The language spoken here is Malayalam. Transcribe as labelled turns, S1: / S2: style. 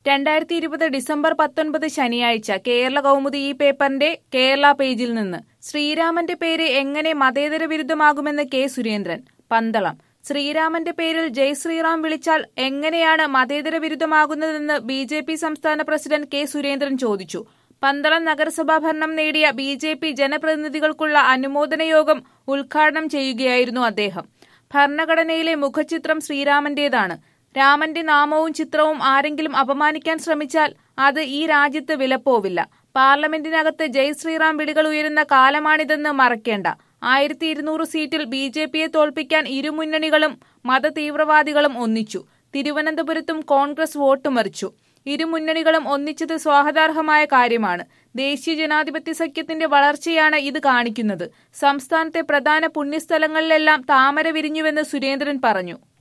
S1: രണ്ടായിരത്തി ഇരുപത് ഡിസംബർ പത്തൊൻപത് ശനിയാഴ്ച കേരള കൗമുദി ഈ പേപ്പറിന്റെ കേരള പേജിൽ നിന്ന് ശ്രീരാമന്റെ പേര് എങ്ങനെ മതേതര വിരുദ്ധമാകുമെന്ന് കെ സുരേന്ദ്രൻ പന്തളം ശ്രീരാമന്റെ പേരിൽ ജയ് ശ്രീറാം വിളിച്ചാൽ എങ്ങനെയാണ് മതേതര വിരുദ്ധമാകുന്നതെന്ന് ബി ജെ പി സംസ്ഥാന പ്രസിഡന്റ് കെ സുരേന്ദ്രൻ ചോദിച്ചു പന്തളം നഗരസഭാ ഭരണം നേടിയ ബി ജെ പി ജനപ്രതിനിധികൾക്കുള്ള അനുമോദന യോഗം ഉദ്ഘാടനം ചെയ്യുകയായിരുന്നു അദ്ദേഹം ഭരണഘടനയിലെ മുഖചിത്രം ശ്രീരാമന്റേതാണ് രാമന്റെ നാമവും ചിത്രവും ആരെങ്കിലും അപമാനിക്കാൻ ശ്രമിച്ചാൽ അത് ഈ രാജ്യത്ത് വിലപ്പോവില്ല പാർലമെന്റിനകത്ത് ജയ് ശ്രീറാം വിളികൾ ഉയരുന്ന കാലമാണിതെന്ന് മറക്കേണ്ട ആയിരത്തി ഇരുന്നൂറ് സീറ്റിൽ ബി ജെ പിയെ തോൽപ്പിക്കാൻ ഇരുമുന്നണികളും മതതീവ്രവാദികളും ഒന്നിച്ചു തിരുവനന്തപുരത്തും കോൺഗ്രസ് വോട്ട് മറിച്ചു ഇരുമുന്നണികളും ഒന്നിച്ചത് സ്വാഗതാർഹമായ കാര്യമാണ് ദേശീയ ജനാധിപത്യ സഖ്യത്തിന്റെ വളർച്ചയാണ് ഇത് കാണിക്കുന്നത് സംസ്ഥാനത്തെ പ്രധാന പുണ്യസ്ഥലങ്ങളിലെല്ലാം താമര വിരിഞ്ഞുവെന്ന് സുരേന്ദ്രൻ പറഞ്ഞു